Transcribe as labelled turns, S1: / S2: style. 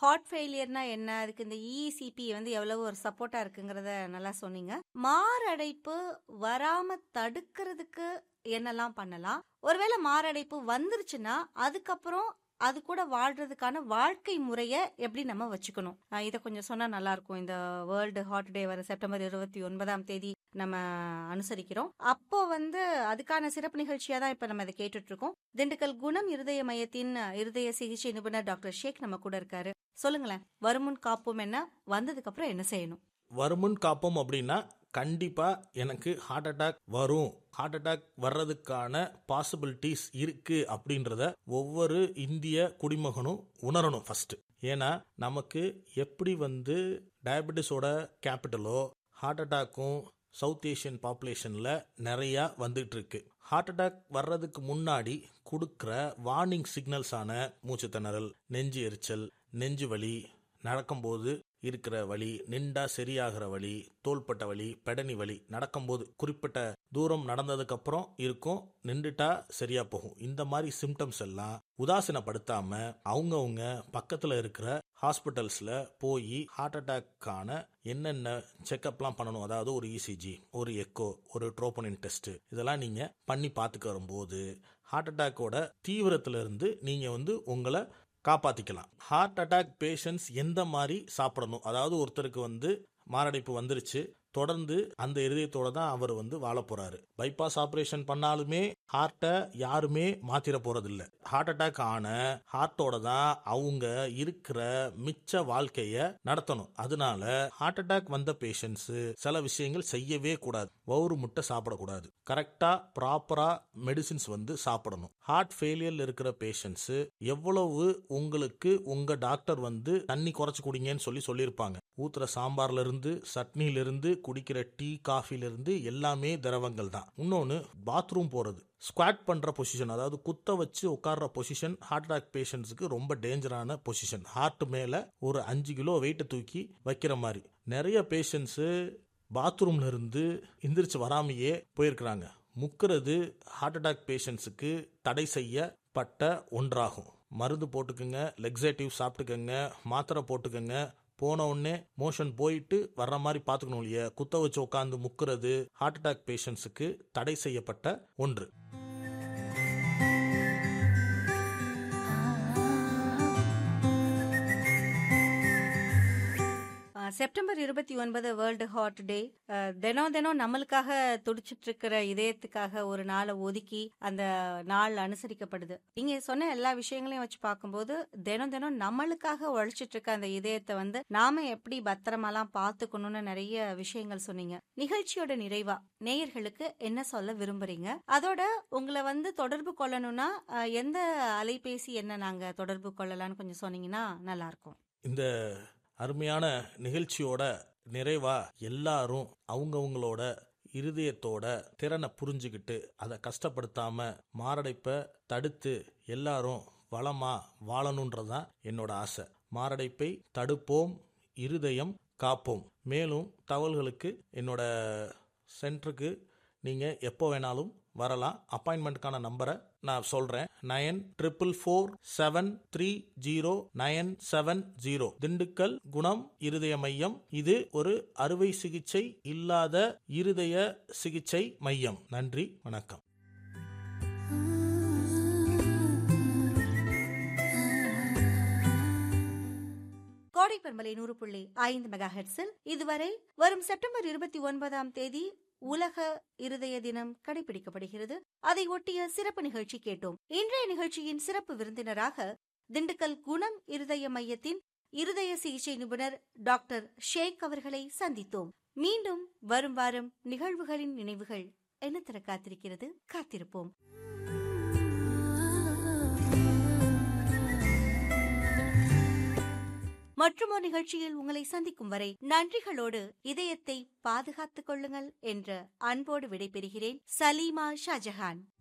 S1: heart ஃபெயிலியர்னா என்ன அதுக்கு இந்த இசிபி வந்து எவ்வளவு ஒரு சப்போர்ட்டா இருக்குங்கிறத நல்லா சொன்னீங்க மாரடைப்பு வராம தடுக்கிறதுக்கு என்னெல்லாம் பண்ணலாம் ஒருவேளை மாரடைப்பு வந்துருச்சுன்னா அதுக்கப்புறம் அது கூட வாழ்றதுக்கான வாழ்க்கை முறைய எப்படி நம்ம வச்சுக்கணும் அஹ் இத கொஞ்சம் சொன்னா நல்லா இருக்கும் இந்த வேர்ல்டு ஹார்ட் டே வர செப்டம்பர் இருபத்தி ஒன்பதாம் தேதி நம்ம அனுசரிக்கிறோம் அப்போ வந்து அதுக்கான சிறப்பு நிகழ்ச்சியா தான் இப்ப நம்ம இதை கேட்டுட்டு இருக்கோம் திண்டுக்கல் குணம் இருதய மையத்தின் இருதய சிகிச்சை நிபுணர் டாக்டர் ஷேக் நம்ம கூட இருக்காரு சொல்லுங்களேன் வருமுன் காப்போம் என்ன வந்ததுக்கு அப்புறம் என்ன செய்யணும்
S2: வருமுன் காப்போம் அப்படின்னா கண்டிப்பா எனக்கு ஹார்ட் அட்டாக் வரும் ஹார்ட் அட்டாக் வர்றதுக்கான பாசிபிலிட்டிஸ் இருக்கு அப்படின்றத ஒவ்வொரு இந்திய குடிமகனும் உணரணும் ஃபர்ஸ்ட் ஏன்னா நமக்கு எப்படி வந்து டயபெட்டிஸோட கேபிட்டலோ ஹார்ட் அட்டாக்கும் சவுத் ஏஷியன் பாப்புலேஷன்ல நிறைய வந்துட்டு இருக்கு ஹார்ட் அட்டாக் வர்றதுக்கு முன்னாடி கொடுக்குற வார்னிங் சிக்னல்ஸான மூச்சு திணறல் நெஞ்சு எரிச்சல் நெஞ்சு வலி நடக்கும்போது இருக்கிற வலி நின்றா சரியாகிற வலி தோள்பட்ட வலி பெடனி வலி நடக்கும்போது குறிப்பிட்ட தூரம் நடந்ததுக்கு அப்புறம் இருக்கும் நின்றுட்டா சரியா போகும் இந்த மாதிரி சிம்டம்ஸ் எல்லாம் உதாசீனப்படுத்தாம அவங்கவுங்க பக்கத்துல இருக்கிற ஹாஸ்பிட்டல்ஸ்ல போய் ஹார்ட் அட்டாக்கான என்னென்ன செக்அப்லாம் பண்ணணும் அதாவது ஒரு இசிஜி ஒரு எக்கோ ஒரு ட்ரோபோனின் டெஸ்ட் இதெல்லாம் நீங்க பண்ணி பார்த்துக்க வரும்போது ஹார்ட் அட்டாக்கோட தீவிரத்துல இருந்து நீங்க வந்து உங்களை காப்பாத்திக்கலாம் ஹார்ட் அட்டாக் பேஷண்ட்ஸ் எந்த மாதிரி சாப்பிடணும் அதாவது ஒருத்தருக்கு வந்து மாரடைப்பு வந்துருச்சு தொடர்ந்து அந்த இருதயத்தோட தான் அவர் வந்து வாழ போறாரு பைபாஸ் ஆபரேஷன் பண்ணாலுமே ஹார்ட்டை யாருமே மாத்திர போறது இல்ல ஹார்ட் அட்டாக் ஆன ஹார்ட்டோட தான் அவங்க இருக்கிற மிச்ச வாழ்க்கைய நடத்தணும் அதனால ஹார்ட் அட்டாக் வந்த பேஷண்ட்ஸ் சில விஷயங்கள் செய்யவே கூடாது வவுறு முட்டை சாப்பிடக்கூடாது கரெக்டா ப்ராப்பரா மெடிசின்ஸ் வந்து சாப்பிடணும் ஹார்ட் ஃபெயிலியர்ல இருக்கிற பேஷண்ட்ஸ் எவ்வளவு உங்களுக்கு உங்க டாக்டர் வந்து தண்ணி குறைச்சு குடிங்கன்னு சொல்லி சொல்லியிருப்பாங்க ஊத்துற சாம்பார்ல இருந்து சட்னில இருந்து குடிக்கிற டீ காஃபில இருந்து எல்லாமே திரவங்கள் தான் இன்னொன்னு பாத்ரூம் போறது ஸ்குவாட் பண்ற பொசிஷன் அதாவது குத்த வச்சு உட்கார்ற பொசிஷன் ஹார்ட் அட்டாக் பேஷண்ட்ஸுக்கு ரொம்ப டேஞ்சரான பொசிஷன் ஹார்ட் மேல ஒரு அஞ்சு கிலோ வெயிட்டை தூக்கி வைக்கிற மாதிரி நிறைய பேஷண்ட்ஸ் பாத்ரூம்ல இருந்து எந்திரிச்சு வராமையே போயிருக்கிறாங்க முக்கிறது ஹார்ட் அட்டாக் பேஷண்ட்ஸுக்கு தடை செய்யப்பட்ட ஒன்றாகும் மருந்து போட்டுக்கோங்க லெக்ஸேட்டிவ் சாப்பிட்டுக்கோங்க மாத்திரை போட்டுக்கோங்க போன உடனே மோஷன் போயிட்டு வர்ற மாதிரி பார்த்துக்கணும் இல்லையா குத்த வச்சு உட்காந்து முக்கிறது ஹார்ட் அட்டாக் பேஷண்ட்ஸுக்கு தடை செய்யப்பட்ட ஒன்று
S1: அஹ் செப்டம்பர் இருபத்தி ஒன்பது வேர்ல்டு ஹார்ட் டே அஹ் தினம் தினம் நம்மளுக்காக துடிச்சிட்டு இருக்கிற இதயத்துக்காக ஒரு நாளை ஒதுக்கி அந்த நாள் அனுசரிக்கப்படுது நீங்க சொன்ன எல்லா விஷயங்களையும் வச்சு பார்க்கும்போது தினம் தினம் நம்மளுக்காக உழைச்சிட்டு இருக்க அந்த இதயத்தை வந்து நாம எப்படி பத்திரமாலாம் பார்த்துக்கணும்னு நிறைய விஷயங்கள் சொன்னீங்க நிகழ்ச்சியோட நிறைவா நேயர்களுக்கு என்ன சொல்ல விரும்புறீங்க அதோட உங்களை வந்து தொடர்பு கொள்ளணும்னா அஹ் எந்த அலைபேசி என்ன நாங்க தொடர்பு கொள்ளலாம்னு கொஞ்சம் சொன்னீங்கன்னா நல்லா இருக்கும்
S2: இந்த அருமையான நிகழ்ச்சியோட நிறைவா எல்லாரும் அவங்கவுங்களோட இருதயத்தோட திறனை புரிஞ்சுக்கிட்டு அதை கஷ்டப்படுத்தாம மாரடைப்பை தடுத்து எல்லாரும் வளமா வாழணுன்றதுதான் என்னோட ஆசை மாரடைப்பை தடுப்போம் இருதயம் காப்போம் மேலும் தகவல்களுக்கு என்னோட சென்டருக்கு நீங்க எப்போ வேணாலும் வரலாம் அப்பாயின்மெண்ட்டுக்கான நம்பரை நான் சொல்றேன் nine triple four seven three zero nine seven zero Dindigul Gunam இருதய மையம் இது ஒரு அறுவை சிகிச்சை இல்லாத இருதய சிகிச்சை மையம் நன்றி வணக்கம்
S1: கோடை பண்பலை நூறு புள்ளி ஐந்து மெகா ஹெட்ஸில் இதுவரை வரும் செப்டம்பர் இருபத்தி ஒன்பதாம் தேதி உலக இருதய தினம் கடைபிடிக்கப்படுகிறது அதை ஒட்டிய சிறப்பு நிகழ்ச்சி கேட்டோம் இன்றைய நிகழ்ச்சியின் சிறப்பு விருந்தினராக திண்டுக்கல் குணம் இருதய மையத்தின் இருதய சிகிச்சை நிபுணர் டாக்டர் ஷேக் அவர்களை சந்தித்தோம் மீண்டும் வரும் வாரம் நிகழ்வுகளின் நினைவுகள் என்ன தர காத்திருக்கிறது காத்திருப்போம் மற்றும் ஒரு நிகழ்ச்சியில் உங்களை சந்திக்கும் வரை நன்றிகளோடு இதயத்தை பாதுகாத்துக் கொள்ளுங்கள் என்ற அன்போடு விடைபெறுகிறேன் சலீமா ஷாஜஹான்